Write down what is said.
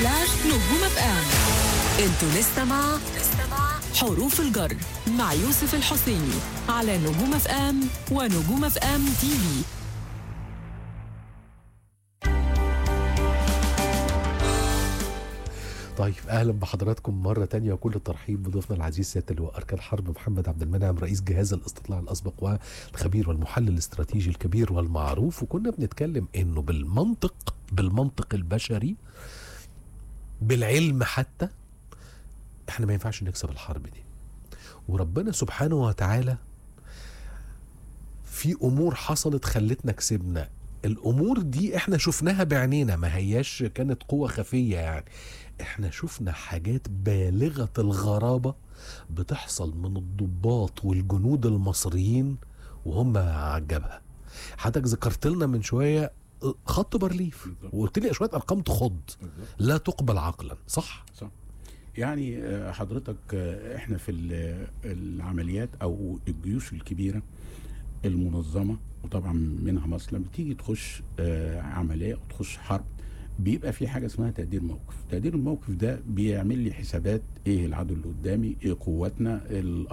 سلاش نجوم اف ام انتوا لسه مع حروف الجر مع يوسف الحسيني على نجوم اف ام ونجوم اف ام تي في طيب اهلا بحضراتكم مره تانية وكل الترحيب بضيفنا العزيز سياده اللواء اركان حرب محمد عبد المنعم رئيس جهاز الاستطلاع الاسبق والخبير والمحلل الاستراتيجي الكبير والمعروف وكنا بنتكلم انه بالمنطق بالمنطق البشري بالعلم حتى احنا ما ينفعش نكسب الحرب دي وربنا سبحانه وتعالى في امور حصلت خلتنا كسبنا الامور دي احنا شفناها بعينينا ما هياش كانت قوة خفية يعني احنا شفنا حاجات بالغة الغرابة بتحصل من الضباط والجنود المصريين وهم على الجبهة حضرتك ذكرت لنا من شوية خط بارليف بالظبط. وقلت لي شوية ارقام تخض لا تقبل عقلا صح صح يعني آه، حضرتك آه، احنا في ال- العمليات او الجيوش الكبيره المنظمه وطبعا منها مصر لما تيجي تخش آه، عمليه او تخش حرب بيبقى في حاجه اسمها تقدير موقف تقدير الموقف ده بيعمل لي حسابات ايه العدو اللي قدامي ايه قوتنا